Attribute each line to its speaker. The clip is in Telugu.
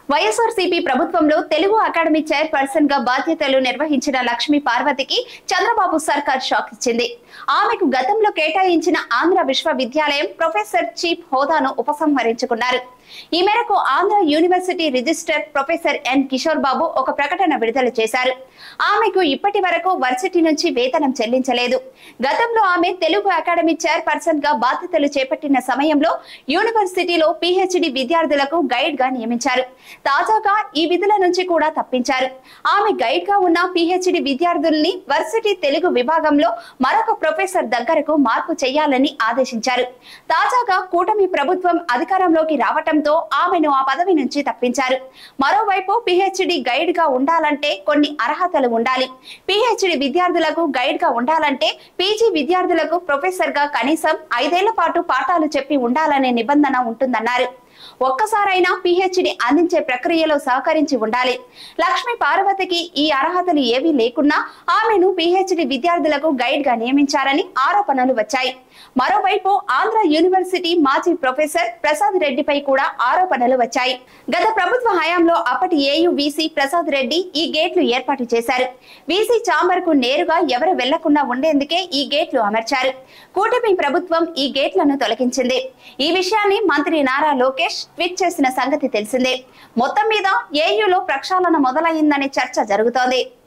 Speaker 1: వైఎస్ఆర్సీపీ ప్రభుత్వంలో తెలుగు అకాడమీ చైర్పర్సన్ గా బాధ్యతలు నిర్వహించిన లక్ష్మీ పార్వతికి చంద్రబాబు సర్కార్ షాక్ ఇచ్చింది ఆమెకు గతంలో కేటాయించిన ఆంధ్ర విశ్వవిద్యాలయం ప్రొఫెసర్ చీఫ్ హోదాను ఉపసంహరించుకున్నారు ఈ మేరకు Andhra university register professor N Kishore Babu ఒక ప్రకటన విడుదల చేశారు ఆమెకు ఇప్పటి వరకు వర్సిటీ నుంచి వేతనం చెల్లించలేదు గతంలో ఆమె తెలుగు అకాడమీ చైర్పర్సన్ గా బాధ్యతలు చేపట్టిన సమయంలో యూనివర్సిటీలో పిహెచ్డి విద్యార్థులకు గైడ్ గా నియమించారు తాజాగా ఈ విధుల నుంచి కూడా తప్పించారు ఆమె గైడ్ గా ఉన్న పిహెచ్డి విద్యార్థుల్ని వర్సిటీ తెలుగు విభాగంలో మరొక ప్రొఫెసర్ దగ్గరకు మార్పు చేయాలని ఆదేశించారు తాజాగా కూటమి ప్రభుత్వం అధికారంలోకి రావటంతో ఆమెను ఆ పదవి నుంచి తప్పించారు మరోవైపు పిహెచ్డి గైడ్ గా ఉండాలంటే కొన్ని అర్హతలు ఉండాలి పిహెచ్డి విద్యార్థులకు గైడ్ గా ఉండాలంటే పీజీ విద్యార్థులకు ప్రొఫెసర్ గా కనీసం ఐదేళ్ల పాటు పాఠాలు చెప్పి ఉండాలనే నిబంధన ఉంటుందన్నారు ఒక్కసారైనా పిహెచ్డి అందించే ప్రక్రియలో సహకరించి ఉండాలి లక్ష్మీ పార్వతికి ఈ అర్హతలు ఏవీ లేకున్నా ఆమెను పిహెచ్డి విద్యార్థులకు గైడ్ గా నియమించారని ఆరోపణలు వచ్చాయి మరోవైపు ఆంధ్ర యూనివర్సిటీ మాజీ ప్రొఫెసర్ ప్రసాద్ రెడ్డిపై కూడా ఆరోపణలు వచ్చాయి గత ప్రభుత్వ హయాంలో అప్పటి ఏయు వీసీ ప్రసాద్ రెడ్డి ఈ గేట్లు ఏర్పాటు చేశారు వీసీ చాంబర్ కు నేరుగా ఎవరు వెళ్లకుండా ఉండేందుకే ఈ గేట్లు అమర్చారు కూటమి ప్రభుత్వం ఈ గేట్లను తొలగించింది ఈ విషయాన్ని మంత్రి నారా లోకేష్ ట్వీట్ చేసిన సంగతి తెలిసిందే మొత్తం మీద ఏయులో ప్రక్షాళన మొదలైందనే చర్చ జరుగుతోంది